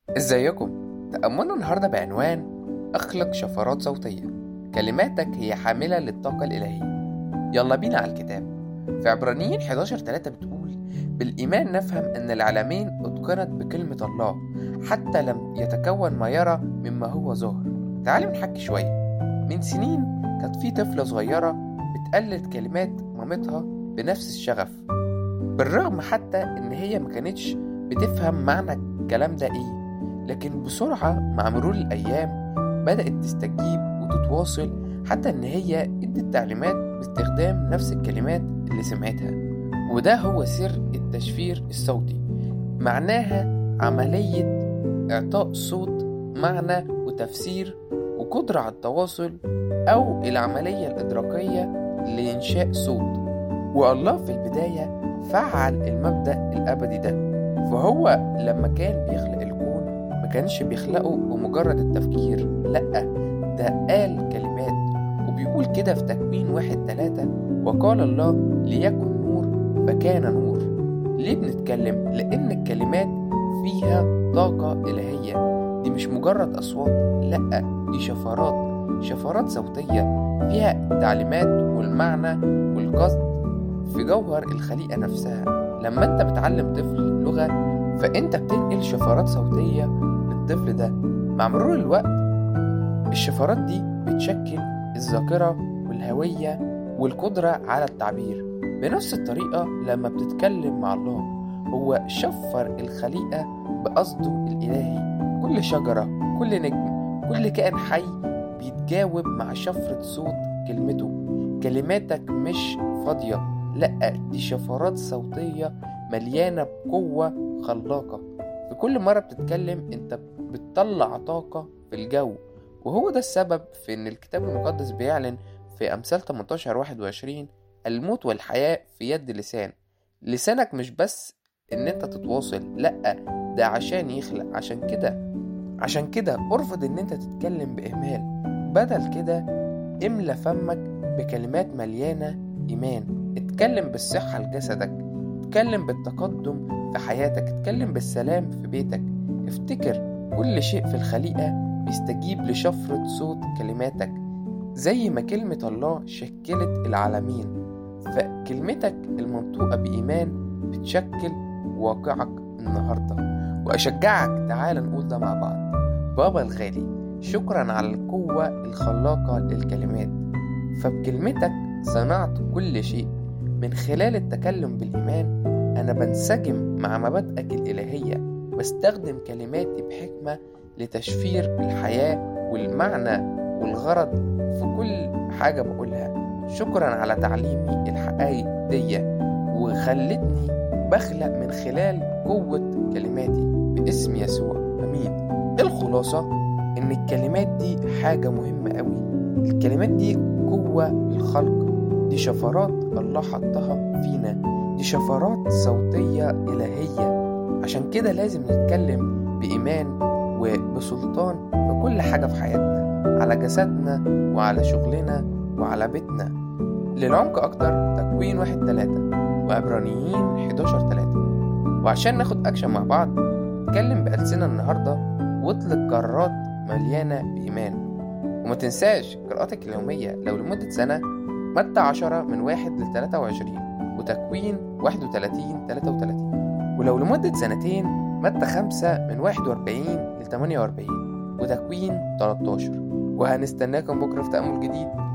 ازيكم تأملنا النهاردة بعنوان أخلق شفرات صوتية كلماتك هي حاملة للطاقة الإلهية يلا بينا على الكتاب في عبرانيين 11 3 بتقول بالإيمان نفهم أن العالمين أتقنت بكلمة الله حتى لم يتكون ما يرى مما هو ظاهر تعالوا نحكي شوية من سنين كانت في طفلة صغيرة بتقلد كلمات مامتها بنفس الشغف بالرغم حتى إن هي ما كانتش بتفهم معنى الكلام ده إيه لكن بسرعة مع مرور الأيام بدأت تستجيب وتتواصل حتى إن هي ادت تعليمات باستخدام نفس الكلمات اللي سمعتها وده هو سر التشفير الصوتي معناها عملية إعطاء صوت معنى وتفسير وقدرة على التواصل أو العملية الإدراكية لإنشاء صوت والله في البداية فعل المبدأ الأبدي ده فهو لما كان بيخلق الكون ما كانش بيخلقه بمجرد التفكير لأ ده قال كلمات وبيقول كده في تكوين واحد تلاتة وقال الله ليكن نور فكان نور ليه بنتكلم؟ لأن الكلمات فيها طاقة إلهية دي مش مجرد أصوات لأ دي شفرات شفرات صوتية فيها التعليمات والمعنى والقصد في جوهر الخليقة نفسها لما انت بتعلم طفل لغة فانت بتنقل شفرات صوتية للطفل ده مع مرور الوقت الشفرات دي بتشكل الذاكرة والهوية والقدرة على التعبير بنفس الطريقة لما بتتكلم مع الله هو شفر الخليقة بقصده الإلهي كل شجرة كل نجم كل كائن حي بيتجاوب مع شفرة صوت كلمته كلماتك مش فاضية لأ دي شفرات صوتية مليانة بقوة خلاقة في كل مرة بتتكلم انت بتطلع طاقة في الجو وهو ده السبب في ان الكتاب المقدس بيعلن في امثال 18 21 الموت والحياة في يد لسان لسانك مش بس ان انت تتواصل لأ ده عشان يخلق عشان كده عشان كده ارفض ان انت تتكلم بإهمال بدل كده املى فمك بكلمات مليانة إيمان اتكلم بالصحة لجسدك اتكلم بالتقدم في حياتك اتكلم بالسلام في بيتك افتكر كل شيء في الخليقة بيستجيب لشفرة صوت كلماتك زي ما كلمة الله شكلت العالمين فكلمتك المنطوقة بإيمان بتشكل واقعك النهاردة وأشجعك تعال نقول ده مع بعض بابا الغالي شكرا على القوة الخلاقة للكلمات فبكلمتك صنعت كل شيء من خلال التكلم بالإيمان أنا بنسجم مع مبادئك الإلهية بستخدم كلماتي بحكمة لتشفير الحياة والمعنى والغرض في كل حاجة بقولها شكرا على تعليمي الحقائق دي وخلتني بخلق من خلال قوة كلماتي باسم يسوع أمين الخلاصة إن الكلمات دي حاجة مهمة قوي الكلمات دي قوة للخلق دي شفرات الله حطها فينا دي شفرات صوتية إلهية عشان كده لازم نتكلم بإيمان وبسلطان في كل حاجة في حياتنا على جسدنا وعلى شغلنا وعلى بيتنا للعمق أكتر تكوين واحد تلاتة وعبرانيين 11 تلاتة وعشان ناخد أكشن مع بعض اتكلم بألسنة النهاردة واطلق قرارات مليانة بإيمان وما تنساش قراءتك اليومية لو لمدة سنة متى عشرة من واحد لتلاتة وعشرين وتكوين واحد وتلاتين تلاتة وتلاتين ولو لمدة سنتين متى خمسة من واحد وأربعين لتمانية وأربعين وتكوين تلاتاشر وهنستناكم بكرة في تأمل جديد